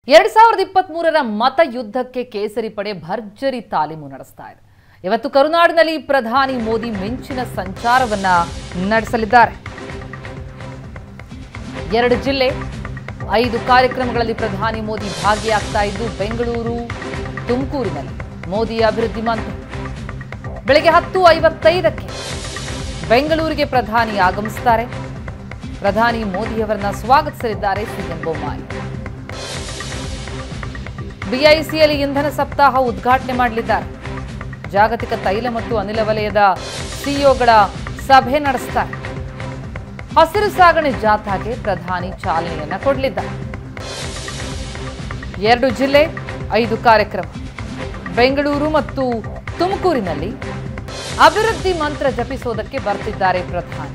ಎರಡ್ ಸಾವಿರದ ಇಪ್ಪತ್ತ್ ಮೂರರ ಮತ ಯುದ್ಧಕ್ಕೆ ಕೇಸರಿ ಪಡೆ ಭರ್ಜರಿ ತಾಲೀಮು ನಡೆಸ್ತಾ ಇದೆ ಇವತ್ತು ಕರುನಾಡಿನಲ್ಲಿ ಪ್ರಧಾನಿ ಮೋದಿ ಮಿಂಚಿನ ಸಂಚಾರವನ್ನ ನಡೆಸಲಿದ್ದಾರೆ ಎರಡು ಜಿಲ್ಲೆ ಐದು ಕಾರ್ಯಕ್ರಮಗಳಲ್ಲಿ ಪ್ರಧಾನಿ ಮೋದಿ ಭಾಗಿಯಾಗ್ತಾ ಇದ್ದು ಬೆಂಗಳೂರು ತುಮಕೂರಿನಲ್ಲಿ ಮೋದಿ ಅಭಿವೃದ್ಧಿ ಮಂತ್ರ ಬೆಳಗ್ಗೆ ಹತ್ತು ಐವತ್ತೈದಕ್ಕೆ ಬೆಂಗಳೂರಿಗೆ ಪ್ರಧಾನಿ ಆಗಮಿಸುತ್ತಾರೆ ಪ್ರಧಾನಿ ಮೋದಿಯವರನ್ನ ಸ್ವಾಗತಿಸಲಿದ್ದಾರೆ ಸಿಎಂ ಬೊಮ್ಮಾಯಿ ಬಿಐಸಿಯಲ್ಲಿ ಇಂಧನ ಸಪ್ತಾಹ ಉದ್ಘಾಟನೆ ಮಾಡಲಿದ್ದಾರೆ ಜಾಗತಿಕ ತೈಲ ಮತ್ತು ಅನಿಲ ವಲಯದ ಸಿಇಒಗಳ ಸಭೆ ನಡೆಸ್ತಾರೆ ಹಸಿರು ಸಾಗಣೆ ಜಾಥಾಗೆ ಪ್ರಧಾನಿ ಚಾಲನೆಯನ್ನ ಕೊಡಲಿದ್ದಾರೆ ಎರಡು ಜಿಲ್ಲೆ ಐದು ಕಾರ್ಯಕ್ರಮ ಬೆಂಗಳೂರು ಮತ್ತು ತುಮಕೂರಿನಲ್ಲಿ ಅಭಿವೃದ್ಧಿ ಮಂತ್ರ ಜಪಿಸೋದಕ್ಕೆ ಬರ್ತಿದ್ದಾರೆ ಪ್ರಧಾನಿ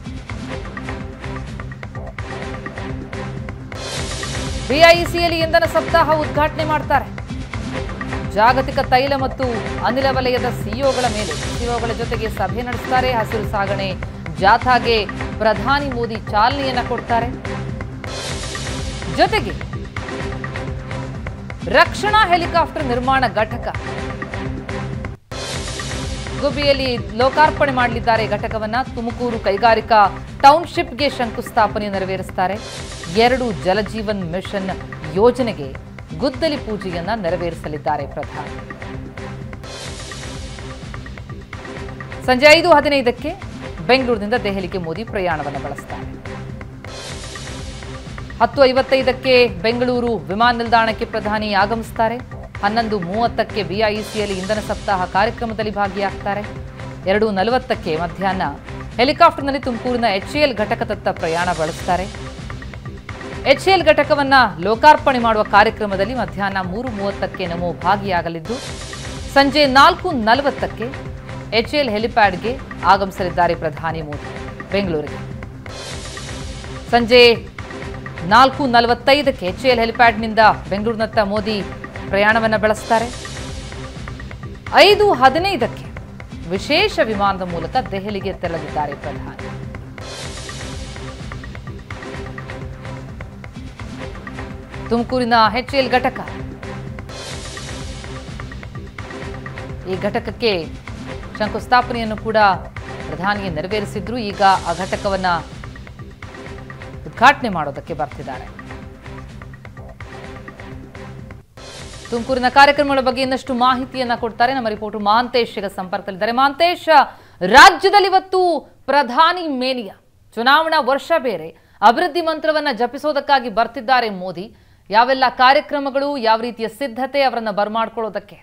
ಬಿಐಸಿಯಲ್ಲಿ ಇಂಧನ ಸಪ್ತಾಹ ಉದ್ಘಾಟನೆ ಮಾಡ್ತಾರೆ ಜಾಗತಿಕ ತೈಲ ಮತ್ತು ಅನಿಲ ವಲಯದ ಸಿಇಒಗಳ ಮೇಲೆ ಸಿಇಒಗಳ ಜೊತೆಗೆ ಸಭೆ ನಡೆಸ್ತಾರೆ ಹಸಿರು ಸಾಗಣೆ ಜಾಥಾಗೆ ಪ್ರಧಾನಿ ಮೋದಿ ಚಾಲನೆಯನ್ನ ಕೊಡ್ತಾರೆ ಜೊತೆಗೆ ರಕ್ಷಣಾ ಹೆಲಿಕಾಪ್ಟರ್ ನಿರ್ಮಾಣ ಘಟಕ ಗುಬ್ಬಿಯಲ್ಲಿ ಲೋಕಾರ್ಪಣೆ ಮಾಡಲಿದ್ದಾರೆ ಘಟಕವನ್ನ ತುಮಕೂರು ಕೈಗಾರಿಕಾ ಟೌನ್ಶಿಪ್ಗೆ ಶಂಕುಸ್ಥಾಪನೆ ನೆರವೇರಿಸುತ್ತಾರೆ ಎರಡು ಜಲಜೀವನ್ ಮಿಷನ್ ಯೋಜನೆಗೆ ಗುದ್ದಲಿ ಪೂಜೆಯನ್ನ ನೆರವೇರಿಸಲಿದ್ದಾರೆ ಪ್ರಧಾನಿ ಸಂಜೆ ಐದು ಹದಿನೈದಕ್ಕೆ ಬೆಂಗಳೂರಿನಿಂದ ದೆಹಲಿಗೆ ಮೋದಿ ಪ್ರಯಾಣವನ್ನು ಬಳಸ್ತಾರೆ ಹತ್ತು ಐವತ್ತೈದಕ್ಕೆ ಬೆಂಗಳೂರು ವಿಮಾನ ನಿಲ್ದಾಣಕ್ಕೆ ಪ್ರಧಾನಿ ಆಗಮಿಸುತ್ತಾರೆ ಹನ್ನೊಂದು ಮೂವತ್ತಕ್ಕೆ ಬಿಐಸಿಯಲ್ಲಿ ಇಂಧನ ಸಪ್ತಾಹ ಕಾರ್ಯಕ್ರಮದಲ್ಲಿ ಭಾಗಿಯಾಗ್ತಾರೆ ಎರಡು ನಲವತ್ತಕ್ಕೆ ಮಧ್ಯಾಹ್ನ ಹೆಲಿಕಾಪ್ಟರ್ನಲ್ಲಿ ತುಮಕೂರಿನ ಎಚ್ಎಎಲ್ ಘಟಕದತ್ತ ಪ್ರಯಾಣ ಬಳಸ್ತಾರೆ ಎಚ್ಎಎಲ್ ಘಟಕವನ್ನ ಲೋಕಾರ್ಪಣೆ ಮಾಡುವ ಕಾರ್ಯಕ್ರಮದಲ್ಲಿ ಮಧ್ಯಾಹ್ನ ಮೂರು ಮೂವತ್ತಕ್ಕೆ ನಮೋ ಭಾಗಿಯಾಗಲಿದ್ದು ಸಂಜೆ ನಾಲ್ಕು ನಲವತ್ತಕ್ಕೆ ಎಚ್ಎಎಲ್ ಹೆಲಿಪ್ಯಾಡ್ಗೆ ಆಗಮಿಸಲಿದ್ದಾರೆ ಪ್ರಧಾನಿ ಮೋದಿ ಬೆಂಗಳೂರಿಗೆ ಸಂಜೆ ನಾಲ್ಕು ನಲವತ್ತೈದಕ್ಕೆ ಎಚ್ಎಎಲ್ ಹೆಲಿಪ್ಯಾಡ್ನಿಂದ ಬೆಂಗಳೂರಿನತ್ತ ಮೋದಿ ಪ್ರಯಾಣವನ್ನು ಬೆಳೆಸ್ತಾರೆ ಐದು ಹದಿನೈದಕ್ಕೆ ವಿಶೇಷ ವಿಮಾನದ ಮೂಲಕ ದೆಹಲಿಗೆ ತೆರಳಲಿದ್ದಾರೆ ಪ್ರಧಾನಿ ತುಮಕೂರಿನ ಎಚ್ಎಎಲ್ ಘಟಕ ಈ ಘಟಕಕ್ಕೆ ಶಂಕುಸ್ಥಾಪನೆಯನ್ನು ಕೂಡ ಪ್ರಧಾನಿ ನೆರವೇರಿಸಿದ್ರು ಈಗ ಆ ಘಟಕವನ್ನ ಉದ್ಘಾಟನೆ ಮಾಡೋದಕ್ಕೆ ಬರ್ತಿದ್ದಾರೆ ತುಮಕೂರಿನ ಕಾರ್ಯಕ್ರಮಗಳ ಬಗ್ಗೆ ಇನ್ನಷ್ಟು ಮಾಹಿತಿಯನ್ನ ಕೊಡ್ತಾರೆ ನಮ್ಮ ರಿಪೋರ್ಟರ್ ಮಹಾಂತೇಶ್ ಈಗ ಸಂಪರ್ಕದಲ್ಲಿದ್ದಾರೆ ಮಹಾಂತೇಶ್ ರಾಜ್ಯದಲ್ಲಿ ಇವತ್ತು ಪ್ರಧಾನಿ ಮೇನಿಯಾ ಚುನಾವಣಾ ವರ್ಷ ಬೇರೆ ಅಭಿವೃದ್ಧಿ ಮಂತ್ರವನ್ನ ಜಪಿಸೋದಕ್ಕಾಗಿ ಬರ್ತಿದ್ದಾರೆ ಮೋದಿ ಯಾವೆಲ್ಲ ಕಾರ್ಯಕ್ರಮಗಳು ಯಾವ ರೀತಿಯ ಸಿದ್ಧತೆ ಅವರನ್ನ ಬರ್ಮಾಡ್ಕೊಳ್ಳೋದಕ್ಕೆ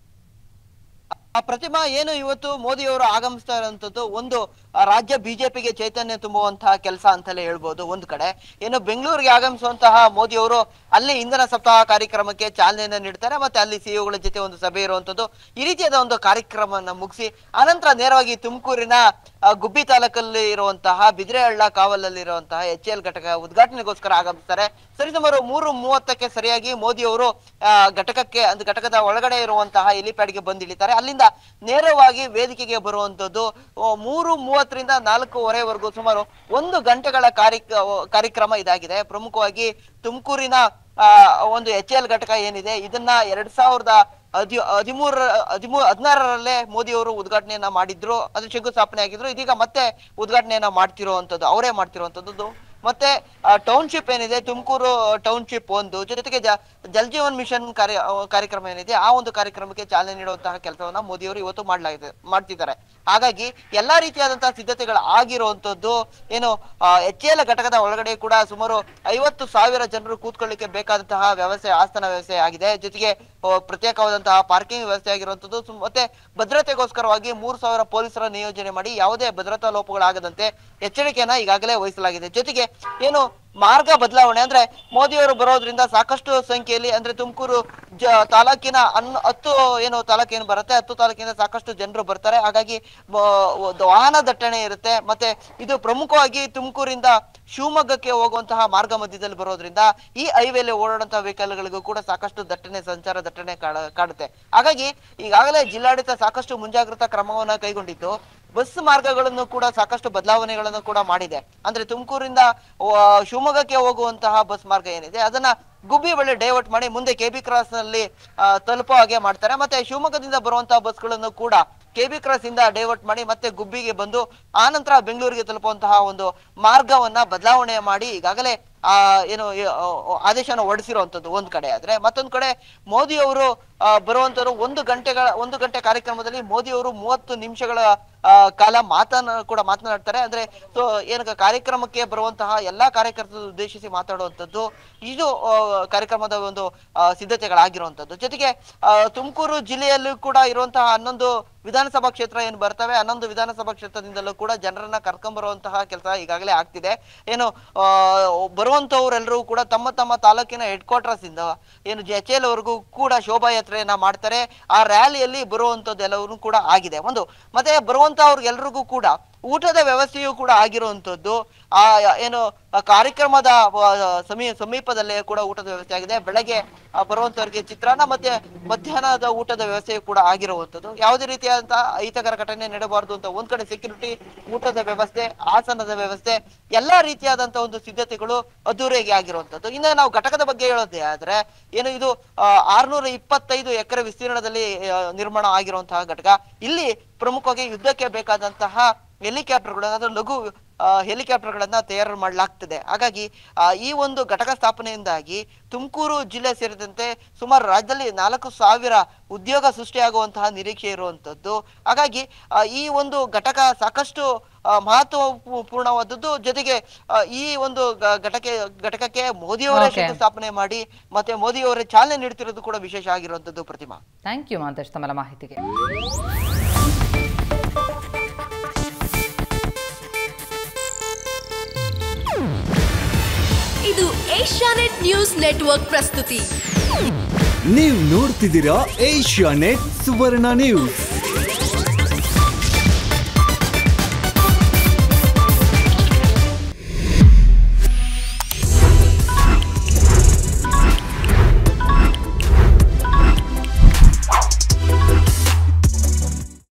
ಆ ಪ್ರತಿಮಾ ಏನು ಇವತ್ತು ಮೋದಿ ಅವರು ಆಗಮಿಸ್ತಾ ಇರುವಂತದ್ದು ಒಂದು ಆ, ರಾಜ್ಯ ಬಿಜೆಪಿಗೆ ಚೈತನ್ಯ ತುಂಬುವಂತಹ ಕೆಲಸ ಅಂತಲೇ ಹೇಳ್ಬೋದು ಒಂದ್ ಕಡೆ ಏನು ಬೆಂಗಳೂರಿಗೆ ಆಗಮಿಸುವಂತಹ ಮೋದಿ ಅವರು ಅಲ್ಲಿ ಇಂಧನ ಸಪ್ತಾಹ ಕಾರ್ಯಕ್ರಮಕ್ಕೆ ಚಾಲನೆಯನ್ನ ನೀಡ್ತಾರೆ ಮತ್ತೆ ಅಲ್ಲಿ ಸಿಇಒಗಳ ಜೊತೆ ಒಂದು ಸಭೆ ಇರುವಂತದ್ದು ಈ ರೀತಿಯಾದ ಒಂದು ಕಾರ್ಯಕ್ರಮವನ್ನ ಮುಗಿಸಿ ಆನಂತರ ನೇರವಾಗಿ ತುಮಕೂರಿನ ಆ, ಗುಬ್ಬಿ ತಾಲೂಕಲ್ಲಿ ಇರುವಂತಹ ಬಿದ್ರೆಹಳ್ಳ ಕಾವಲಲ್ಲಿ ಇರುವಂತಹ ಎಚ್ ಎಲ್ ಘಟಕ ಉದ್ಘಾಟನೆಗೋಸ್ಕರ ಆಗಮಿಸ್ತಾರೆ ಸರಿಸುಮಾರು ಮೂರು ಮೂವತ್ತಕ್ಕೆ ಸರಿಯಾಗಿ ಮೋದಿ ಅವರು ಆ, ಘಟಕಕ್ಕೆ ಅಂದ್ರೆ ಘಟಕದ ಒಳಗಡೆ ಇರುವಂತಹ ಹೆಲಿಪ್ಯಾಡ್ಗೆ ಬಂದು ಇಳಿತಾರೆ ಅಲ್ಲಿಂದ ನೇರವಾಗಿ ವೇದಿಕೆಗೆ ಬರುವಂತದ್ದು ಆ, ಮೂರು ಮೂವತ್ತರಿಂದ ನಾಲ್ಕೂವರೆವರೆಗೂ ಸುಮಾರು ಒಂದು ಗಂಟೆಗಳ ಕಾರ್ಯ ಕಾರ್ಯಕ್ರಮ ಇದಾಗಿದೆ ಪ್ರಮುಖವಾಗಿ ತುಮಕೂರಿನ ಆ, ಒಂದು ಎಚ್ ಎಲ್ ಘಟಕ ಏನಿದೆ ಇದನ್ನ ಎರಡ್ ಸಾವಿರದ ಹದಿ ಹದಿಮೂರ ಹದಿಮೂರು ಹದಿನಾರರಲ್ಲೇ ಮೋದಿ ಅವರು ಉದ್ಘಾಟನೆಯನ್ನ ಮಾಡಿದ್ರು ಅದು ಶಂಕುಸ್ಥಾಪನೆ ಆಗಿದ್ರು ಇದೀಗ ಮತ್ತೆ ಉದ್ಘಾಟನೆಯನ್ನ ಮಾಡ್ತಿರುವಂತದ್ದು ಅವರೇ ಮಾಡ್ತಿರುವಂತದ್ದು ಮತ್ತೆ ಟೌನ್ಶಿಪ್ ಏನಿದೆ ತುಮಕೂರು ಟೌನ್ಶಿಪ್ ಒಂದು ಜೊತೆಗೆ ಜ- ಜಲ್ ಜೀವನ್ ಮಿಷನ್ ಕಾರ್ಯ ಆ, ಕಾರ್ಯಕ್ರಮ ಏನಿದೆ ಆ ಒಂದು ಕಾರ್ಯಕ್ರಮಕ್ಕೆ ಚಾಲನೆ ನೀಡುವಂತಹ ಕೆಲಸವನ್ನ ಮೋದಿ ಅವರು ಇವತ್ತು ಮಾಡ್ಲಾಗಿದೆ ಮಾಡ್ತಿದ್ದಾರೆ ಹಾಗಾಗಿ ಎಲ್ಲಾ ರೀತಿಯಾದಂತಹ ಸಿದ್ಧತೆಗಳು ಆಗಿರುವಂತದ್ದು ಏನು ಎಚ್ ಎಲ್ ಘಟಕದ ಒಳಗಡೆ ಕೂಡ ಸುಮಾರು ಐವತ್ತು ಸಾವಿರ ಜನರು ಕೂತ್ಕೊಳ್ಳಿಕ್ಕೆ ಬೇಕಾದಂತಹ ವ್ಯವಸ್ಥೆ ಆಸ್ಥಾನ ವ್ಯವಸ್ಥೆ ಆಗಿದೆ ಜೊತೆಗೆ ಆ, ಪ್ರತ್ಯೇಕವಾದಂತಹ ಪಾರ್ಕಿಂಗ್ ವ್ಯವಸ್ಥೆ ಆಗಿರುವಂತದ್ದು ಸುಮ್- ಮತ್ತೆ ಭದ್ರತೆಗೋಸ್ಕರವಾಗಿ ಮೂರು ಸಾವಿರ ಪೊಲೀಸರ ನಿಯೋಜನೆ ಮಾಡಿ ಯಾವುದೇ ಭದ್ರತಾ ಲೋಪಗಳಾಗದಂತೆ ಎಚ್ಚರಿಕೆಯನ್ನ ಈಗಾಗಲೇ ವಹಿಸಲಾಗಿದೆ ಜೊತೆಗೆ ಏನು ಮಾರ್ಗ ಬದಲಾವಣೆ ಅಂದ್ರೆ ಮೋದಿ ಅವರು ಬರೋದ್ರಿಂದ ಸಾಕಷ್ಟು ಸಂಖ್ಯೆಯಲ್ಲಿ ಅಂದ್ರೆ ತುಮಕೂರು ಜ ತಾಲೂಕಿನ ಅನ್ ಹತ್ತು ಏನು ತಾಲೂಕೇನು ಬರುತ್ತೆ ಹತ್ತು ತಾಲೂಕಿನ ಸಾಕಷ್ಟು ಜನರು ಬರ್ತಾರೆ ಹಾಗಾಗಿ ಮ- ಒಂದು ವಾಹನ ದಟ್ಟಣೆ ಇರುತ್ತೆ ಮತ್ತೆ ಇದು ಪ್ರಮುಖವಾಗಿ ತುಮಕೂರಿಂದ ಶಿವಮೊಗ್ಗಕ್ಕೆ ಹೋಗುವಂತಹ ಮಾರ್ಗ ಮಧ್ಯದಲ್ಲಿ ಬರೋದ್ರಿಂದ ಈ ಹೈವೇಲಿ ಓಡಾಡುವಂತಹ ವೆಹಿಕಲ್ಗಳಿಗೂ ಕೂಡ ಸಾಕಷ್ಟು ದಟ್ಟಣೆ ಸಂಚಾರ ದಟ್ಟಣೆ ಕಾಡ- ಕಾಡುತ್ತೆ ಹಾಗಾಗಿ ಈಗಾಗಲೇ ಜಿಲ್ಲಾಡಳಿತ ಸಾಕಷ್ಟು ಮುಂಜಾಗ್ರತಾ ಕ್ರಮವನ್ನ ಕೈಗೊಂಡಿದ್ದು ಬಸ್ ಮಾರ್ಗಗಳನ್ನು ಕೂಡ ಸಾಕಷ್ಟು ಬದಲಾವಣೆಗಳನ್ನು ಕೂಡ ಮಾಡಿದೆ ಅಂದ್ರೆ ತುಮಕೂರಿಂದ ಶಿವಮೊಗ್ಗಕ್ಕೆ ಹೋಗುವಂತಹ ಬಸ್ ಮಾರ್ಗ ಏನಿದೆ ಅದನ್ನ ಗುಬ್ಬಿ ಬಳಿ ಡೈವರ್ಟ್ ಮಾಡಿ ಮುಂದೆ ಕೆ ಬಿ ಕ್ರಾಸ್ ನಲ್ಲಿ ಆ, ತಲುಪೋ ಹಾಗೆ ಮಾಡ್ತಾರೆ ಮತ್ತೆ ಶಿವಮೊಗ್ಗದಿಂದ ಬರುವಂತಹ ಬಸ್ಗಳನ್ನು ಕೂಡ ಕೆ ಬಿ ಕ್ರಾಸ್ ಇಂದ ಡೈವರ್ಟ್ ಮಾಡಿ ಮತ್ತೆ ಗುಬ್ಬಿಗೆ ಬಂದು ಆನಂತರ ಬೆಂಗಳೂರಿಗೆ ತಲುಪುವಂತಹ ಒಂದು ಮಾರ್ಗವನ್ನ ಬದಲಾವಣೆ ಮಾಡಿ ಈಗಾಗಲೇ ಆ ಏನು ಈ, ಆ, ಆದೇಶನ ಹೊರಡಿಸಿರುವಂತದ್ದು ಒಂದ್ ಕಡೆ ಆದ್ರೆ ಮತ್ತೊಂದ್ ಕಡೆ ಮೋದಿ ಅವರು ಬರುವಂತರು ಒಂದು ಗಂಟೆಗಳ ಒಂದು ಗಂಟೆ ಕಾರ್ಯಕ್ರಮದಲ್ಲಿ ಮೋದಿ ಅವರು ಮೂವತ್ತು ನಿಮಿಷಗಳ ಆ, ಕಾಲ ಮಾತನ್ನ ಕೂಡ ಮಾತನಾಡ್ತಾರೆ ಅಂದ್ರೆ ಸೊ ಏನು ಕಾರ್ಯಕ್ರಮಕ್ಕೆ ಬರುವಂತಹ ಎಲ್ಲಾ ಕಾರ್ಯಕರ್ತರು ಉದ್ದೇಶಿಸಿ ಮಾತಾಡುವಂತದ್ದು ಇದು ಆ, ಕಾರ್ಯಕ್ರಮದ ಒಂದು ಆ, ಸಿದ್ಧತೆಗಳಾಗಿರುವಂತದ್ದು ಜೊತೆಗೆ ತುಮಕೂರು ಜಿಲ್ಲೆಯಲ್ಲೂ ಕೂಡ ಇರುವಂತಹ ಹನ್ನೊಂದು ವಿಧಾನಸಭಾ ಕ್ಷೇತ್ರ ಏನು ಬರ್ತವೆ ಹನ್ನೊಂದು ವಿಧಾನಸಭಾ ಕ್ಷೇತ್ರದಿಂದಲೂ ಕೂಡ ಜನರನ್ನ ಕರ್ಕೊಂಡ್ ಬರುವಂತಹ ಕೆಲಸ ಈಗಾಗಲೇ ಆಗ್ತಿದೆ ಏನು ಆ, ಬರುವಂತವರೆಲ್ಲರೂ ಕೂಡ ತಮ್ಮ ತಮ್ಮ ತಾಲೂಕಿನ ಹೆಡ್ ಕ್ವಾರ್ಟರ್ಸ್ ಇಂದ ಏನು ಎಚ್ ಎಲ್ ವರೆಗೂ ಕೂಡ ಶೋಭಾಯಾತ್ರೆಯನ್ನ ಮಾಡ್ತಾರೆ ಆ ರ್ಯಾಲಿಯಲ್ಲಿ ಬರುವಂತದ್ದು ಎಲ್ಲವೂ ಕೂಡ ಆಗಿದೆ ಒಂದು ಮತ್ತೆ ಬರುವಂತವ್ರಿಗೆಲ್ರಿಗೂ ಕೂಡ ಊಟದ ವ್ಯವಸ್ಥೆಯೂ ಕೂಡ ಆಗಿರುವಂತದ್ದು ಆ ಏನು ಆ ಕಾರ್ಯಕ್ರಮದ ಆ, ಸಮೀ ಸಮೀಪದಲ್ಲೇ ಕೂಡ ಊಟದ ವ್ಯವಸ್ಥೆ ಆಗಿದೆ ಬೆಳಗ್ಗೆ ಆ, ಬರುವಂತವರಿಗೆ ಚಿತ್ರಾನ್ನ ಮತ್ತೆ ಮಧ್ಯಾಹ್ನದ ಊಟದ ವ್ಯವಸ್ಥೆಯು ಕೂಡ ಆಗಿರುವಂತದ್ದು ಯಾವುದೇ ರೀತಿಯಾದಂತಹ ಅಹಿತಕರ ಘಟನೆ ನಡೆಯಬಾರದು ಅಂತ ಒಂದ್ ಕಡೆ ಸೆಕ್ಯೂರಿಟಿ ಊಟದ ವ್ಯವಸ್ಥೆ ಆಸನದ ವ್ಯವಸ್ಥೆ ಎಲ್ಲಾ ರೀತಿಯಾದಂತಹ ಒಂದು ಸಿದ್ಧತೆಗಳು ಅದ್ದೂರಿಯಾಗಿ ಆಗಿರುವಂತದ್ದು ಇನ್ನು ನಾವು ಘಟಕದ ಬಗ್ಗೆ ಹೇಳೋದೇ ಆದ್ರೆ ಏನು ಇದು ಆರ್ನೂರ ಇಪ್ಪತ್ತೈದು ಎಕರೆ ವಿಸ್ತೀರ್ಣದಲ್ಲಿ ಆ, ನಿರ್ಮಾಣ ಆಗಿರುವಂತಹ ಘಟಕ ಇಲ್ಲಿ ಪ್ರಮುಖವಾಗಿ ಯುದ್ಧಕ್ಕೆ ಬೇಕಾದಂತಹ ಹೆಲಿಕಾಪ್ಟರ್ಗಳು ಅದು ಲಘು ಆ, ಹೆಲಿಕಾಪ್ಟರ್ಗಳನ್ನ ತಯಾರು ಮಾಡಲಾಗ್ತದೆ ಹಾಗಾಗಿ ಆ, ಈ ಒಂದು ಘಟಕ ಸ್ಥಾಪನೆಯಿಂದಾಗಿ ತುಮಕೂರು ಜಿಲ್ಲೆ ಸೇರಿದಂತೆ ಸುಮಾರು ರಾಜ್ಯದಲ್ಲಿ ನಾಲ್ಕು ಸಾವಿರ ಉದ್ಯೋಗ ಸೃಷ್ಟಿಯಾಗುವಂತಹ ನಿರೀಕ್ಷೆ ಇರುವಂತದ್ದು ಹಾಗಾಗಿ ಆ, ಈ ಒಂದು ಘಟಕ ಸಾಕಷ್ಟು ಆ, ಮಹತ್ವಪೂರ್ಣವಾದದ್ದು ಜೊತೆಗೆ ಆ, ಈ ಒಂದು ಗ- ಘಟಕ ಘಟಕಕ್ಕೆ ಮೋದಿಯವರೇ Okay. ಶಂಕುಸ್ಥಾಪನೆ ಮಾಡಿ ಮತ್ತೆ ಮೋದಿಯವರೇ ಚಾಲನೆ ನೀಡ್ತಿರೋದು ಕೂಡ ವಿಶೇಷ ಆಗಿರುವಂತದ್ದು ಪ್ರತಿಮಾ ಥ್ಯಾಂಕ್ ಯು ಮಹಂತೇಶ್ ತಮ್ಮೆಲ್ಲ ಮಾಹಿತಿಗೆ ಇದು ಏಷ್ಯಾನೆಟ್ ನ್ಯೂಸ್ ನೆಟ್ವರ್ಕ್ ಪ್ರಸ್ತುತಿ ನೀವು ನೋಡ್ತಿದ್ದೀರಾ ಏಷ್ಯಾ ನೆಟ್ ಸುವರ್ಣ ನ್ಯೂಸ್